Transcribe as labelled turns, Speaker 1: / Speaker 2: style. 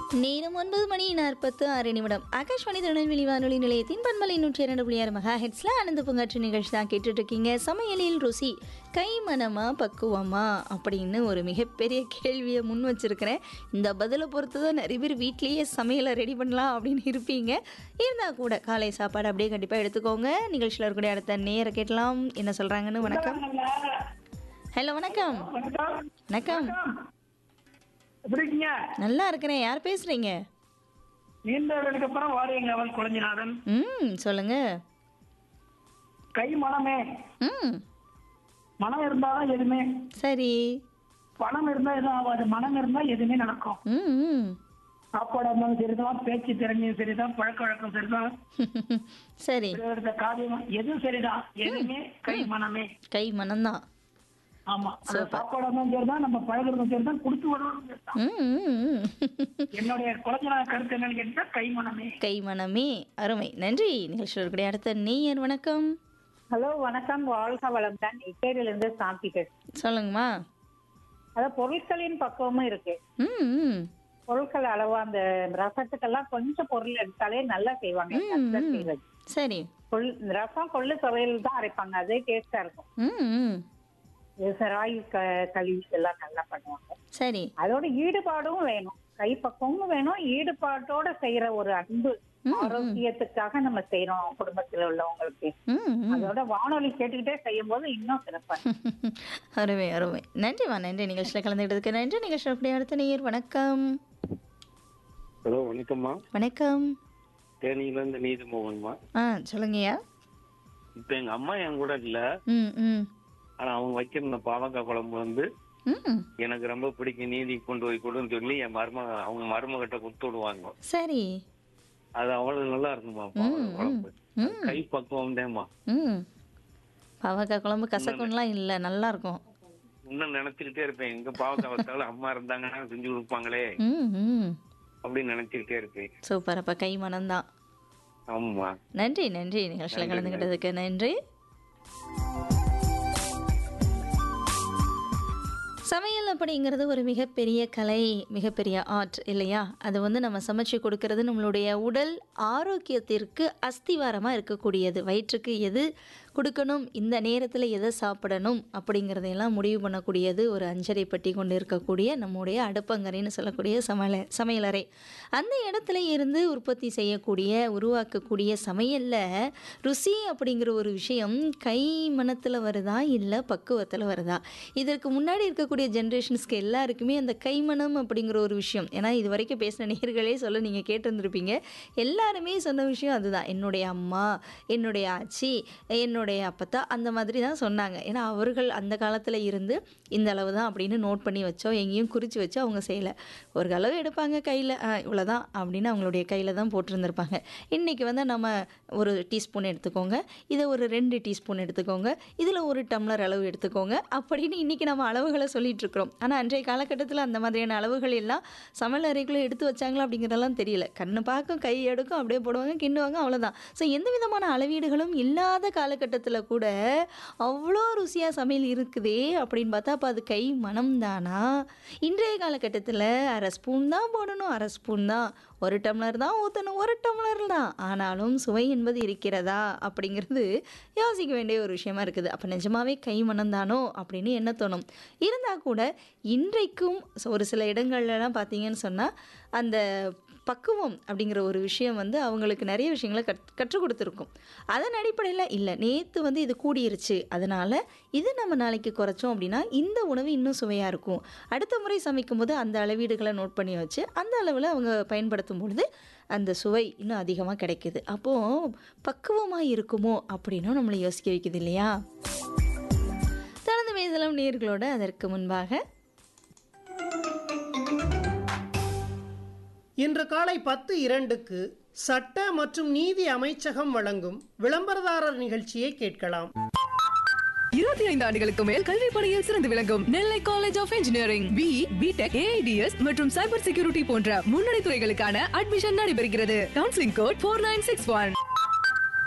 Speaker 1: நேரம் ஒன்பது மணி நாற்பத்து ஆறு நிமிடம் ஆகாஷ்வாணி திருநெல்வேலி வானொலி நிலையத்தின் பன்மலை நூற்றி இரண்டு புள்ளி ஆறு மெகா ஹெட்ஸில் ஆனந்த பங்காற்று நிகழ்ச்சி தான் கேட்டுட்டு இருக்கீங்க சமையலில் ருசி கை மனமா பக்குவமா அப்படின்னு ஒரு மிகப்பெரிய கேள்வியை முன் வச்சிருக்கிறேன் இந்த பதிலை பொறுத்து தான் நிறைய பேர் வீட்லேயே சமையலை ரெடி பண்ணலாம் அப்படின்னு இருப்பீங்க இருந்தால் கூட காலை சாப்பாடு அப்படியே கண்டிப்பாக எடுத்துக்கோங்க நிகழ்ச்சியில் இருக்கக்கூடிய அடுத்த நேர கேட்கலாம் என்ன சொல்கிறாங்கன்னு வணக்கம் ஹலோ வணக்கம் வணக்கம்
Speaker 2: எப்படி இருக்கீங்க
Speaker 1: நல்லா இருக்கிறேன் யார் பேசுகிறீங்க
Speaker 2: நீண்ட வேலைக்கு அப்புறம் வாரியங்க அவன் குழஞ்சிநாதன்
Speaker 1: ம் சொல்லுங்கள்
Speaker 2: கை மனமே
Speaker 1: ம்
Speaker 2: மனம் இருந்தாதான் எதுவுமே
Speaker 1: சரி
Speaker 2: பணம் இருந்தா எதுவும் ஆகாது மனம் இருந்தா எதுவுமே நடக்கும்
Speaker 1: ம் ம்.
Speaker 2: சாப்பாடா இருந்தாலும் சரிதான் பேச்சு திறமையும் சரிதான் பழக்க வழக்கம் சரிதான்
Speaker 1: சரி
Speaker 2: எடுத்த காரியம் எதுவும் சரிதான் எதுவுமே கை மனமே
Speaker 1: கை மனம்தான்
Speaker 2: ஆமா அந்த சாப்பாடா இருந்தாலும் சரிதான் நம்ம பழகிறதும் சரிதான் கொடுத்து வருவதும் சரிதான்
Speaker 1: ம், ம், ம்.
Speaker 2: என்னுடைய குழந்தைனால கருத்து என்னன்னு கேட்டா கை மனமே
Speaker 1: கை மனமே அருமை நன்றி நிகழ்ச்சியில் இருக்கக்கூடிய அடுத்த நேயர் வணக்கம்
Speaker 3: ஹலோ வணக்கம் வாழ்க வளம்தான் இருந்து சாந்தி பேசுறேன்
Speaker 1: சொல்லுங்கம்மா
Speaker 3: அதாவது பொருட்களின் பக்குவமும் இருக்கு
Speaker 1: ம் ம்.
Speaker 3: பொருட்கள் அளவு அந்த ரசத்துக்கெல்லாம் கொஞ்சம் பொருள் எடுத்தாலே நல்லா செய்வாங்க எங்க
Speaker 1: ம்,
Speaker 3: husband
Speaker 1: ம்.
Speaker 3: செய்வது.
Speaker 1: சரி
Speaker 3: கொள் ரசம் கொள்ளு துவையல் தான் அரைப்பாங்க அதே டேஸ்டா இருக்கும்
Speaker 1: ம் ம்.
Speaker 3: இது ராய் க களி இதெல்லாம் நல்லா பண்ணுவாங்க
Speaker 1: சரி
Speaker 3: அதோட ஈடுபாடும் வேணும் கை பக்குவமும் வேணும் ஈடுபாட்டோட செய்யற ஒரு அன்பு ஆரோக்கியத்துக்காக நம்ம செய்யறோம் குடும்பத்துல உள்ளவங்களுக்கு
Speaker 1: ம் ம்.
Speaker 3: அதோட வானொலி கேட்டுக்கிட்டே செய்யும் போது இன்னும் சிறப்பா இருக்கும்.
Speaker 1: அருமை அருமை நன்றிம்மா நன்றி நிகழ்ச்சியில் கலந்துக்கிட்டதுக்கு நன்றி நிகழ்ச்சியில் இருக்கக்கூடிய அடுத்த நேயர் வணக்கம்
Speaker 4: ஹலோ வணக்கம்மா
Speaker 1: வணக்கம்
Speaker 4: தேனியிலேருந்து நீதி மோகன்மா
Speaker 1: ஆ சொல்லுங்கய்யா
Speaker 4: இப்போ எங்கள் அம்மா என் கூட இல்லை
Speaker 1: ம் ம்
Speaker 4: ஆனால் அவங்க வைக்கிற இந்த பாவக்காய் குழம்பு வந்து
Speaker 1: ம்
Speaker 4: எனக்கு ரொம்ப பிடிக்கும் நீதி கொண்டு போய் கொடுன்னு சொல்லி என் மருமக அவங்க மருமகிட்ட கொடுத்து விடுவாங்க
Speaker 1: சரி
Speaker 4: அது அவ்வளவு நல்லா இருக்குமா பாவக்காய் குழம்பு
Speaker 1: ம்
Speaker 4: கை பக்குவம் தேம்மா
Speaker 1: ம் பாவக்காய் குழம்பு கசக்கும்லாம் இல்லை நல்லா இருக்கும்
Speaker 4: இன்னும் நினைச்சுக்கிட்டே இருப்பேன் எங்க பாவக்காய் வச்சாலும் அம்மா இருந்தாங்கன்னா செஞ்சு கொடுப்பாங்களே
Speaker 1: ம் ம்
Speaker 4: அப்படின்னு நினைச்சுக்கிட்டே இருப்பேன்
Speaker 1: சூப்பர் அப்போ கை மனம்தான்
Speaker 4: ஆமா
Speaker 1: நன்றி நன்றி நிகழ்ச்சியில் கலந்துக்கிட்டதுக்கு நன்றி சமையல் அப்படிங்கிறது ஒரு மிகப்பெரிய கலை மிகப்பெரிய ஆர்ட் இல்லையா அது வந்து நம்ம சமைச்சு கொடுக்கறது நம்மளுடைய உடல் ஆரோக்கியத்திற்கு அஸ்திவாரமாக இருக்கக்கூடியது வயிற்றுக்கு எது கொடுக்கணும் இந்த நேரத்தில் எதை சாப்பிடணும் அப்படிங்கிறதையெல்லாம் முடிவு பண்ணக்கூடியது ஒரு அஞ்சரை பட்டி கொண்டு இருக்கக்கூடிய நம்முடைய அடுப்பங்கரைன்னு சொல்லக்கூடிய சமையல சமையலறை அந்த இடத்துல இருந்து உற்பத்தி செய்யக்கூடிய உருவாக்கக்கூடிய சமையலில் ருசி அப்படிங்கிற ஒரு விஷயம் கை மனத்தில் வருதா இல்லை பக்குவத்தில் வருதா இதற்கு முன்னாடி இருக்கக்கூடிய ஜென்ரேஷன்ஸ்க்கு எல்லாருக்குமே அந்த கைமணம் அப்படிங்கிற ஒரு விஷயம் ஏன்னா இது வரைக்கும் பேசின நேர்களே சொல்ல நீங்கள் கேட்டிருந்திருப்பீங்க எல்லாருமே சொன்ன விஷயம் அதுதான் என்னுடைய அம்மா என்னுடைய ஆச்சி என்னுடைய அப்பத்தா அந்த மாதிரி தான் சொன்னாங்க ஏன்னா அவர்கள் அந்த காலத்தில் இருந்து இந்த அளவு தான் அப்படின்னு நோட் பண்ணி வச்சோ எங்கேயும் குறித்து வச்சோ அவங்க செய்யலை ஒரு அளவு எடுப்பாங்க கையில் இவ்வளோதான் அப்படின்னு அவங்களுடைய கையில் தான் போட்டிருந்திருப்பாங்க இன்றைக்கி வந்து நம்ம ஒரு டீஸ்பூன் எடுத்துக்கோங்க இதை ஒரு ரெண்டு டீஸ்பூன் எடுத்துக்கோங்க இதில் ஒரு டம்ளர் அளவு எடுத்துக்கோங்க அப்படின்னு இன்றைக்கி நம்ம அளவுகளை சொல்லிட்டு இருக்கிறோம் ஆனால் அன்றைய காலகட்டத்தில் அந்த மாதிரியான அளவுகள் எல்லாம் சமையல் அறைக்குள்ளே எடுத்து வச்சாங்களா அப்படிங்கிறதெல்லாம் தெரியல கண்ணு பார்க்கும் கை எடுக்கும் அப்படியே போடுவாங்க கிண்டுவாங்க அவ்வளோதான் ஸோ எந்த விதமான அளவீடுகளும் இல்லாத காலகட்டத்தில் கூட அவ்வளோ ருசியாக சமையல் இருக்குதே அப்படின்னு பார்த்தா அப்போ அது கை மனம் தானா இன்றைய காலகட்டத்தில் அரை ஸ்பூன் தான் போடணும் அரை ஸ்பூன் தான் ஒரு டம்ளர் தான் ஊற்றணும் ஒரு டம்ளர் தான் ஆனாலும் சுவை என்பது இருக்கிறதா அப்படிங்கிறது யோசிக்க வேண்டிய ஒரு விஷயமா இருக்குது அப்போ நிஜமாவே கை மனம் தானோ அப்படின்னு என்ன தோணும் இருந்தால் கூட இன்றைக்கும் ஒரு சில இடங்கள்லாம் பார்த்தீங்கன்னு சொன்னால் அந்த பக்குவம் அப்படிங்கிற ஒரு விஷயம் வந்து அவங்களுக்கு நிறைய விஷயங்களை கற் கற்றுக் கொடுத்துருக்கும் அதன் அடிப்படையில் இல்லை நேற்று வந்து இது கூடிருச்சு அதனால் இது நம்ம நாளைக்கு குறைச்சோம் அப்படின்னா இந்த உணவு இன்னும் சுவையாக இருக்கும் அடுத்த முறை சமைக்கும் போது அந்த அளவீடுகளை நோட் பண்ணி வச்சு அந்த அளவில் அவங்க பயன்படுத்தும் பொழுது அந்த சுவை இன்னும் அதிகமாக கிடைக்குது அப்போது பக்குவமாக இருக்குமோ அப்படின்னும் நம்மளை யோசிக்க வைக்குது இல்லையா தொடர்ந்து பேசலாம் நேர்களோட அதற்கு முன்பாக
Speaker 5: இன்று காலை பத்து இரண்டுக்கு சட்ட மற்றும் நீதி அமைச்சகம் வழங்கும் விளம்பரதாரர் நிகழ்ச்சியை கேட்கலாம்
Speaker 6: இருபத்தி ஐந்து ஆண்டுகளுக்கு மேல் கல்வி பணியில் சிறந்து விளங்கும் Nellai college of engineering B BTech AIDS மற்றும் சைபர் செக்யூரிட்டி போன்ற முன்னணி துறைகளுக்கான அட்மிஷன் நடைபெறுகிறது counselling code four nine six one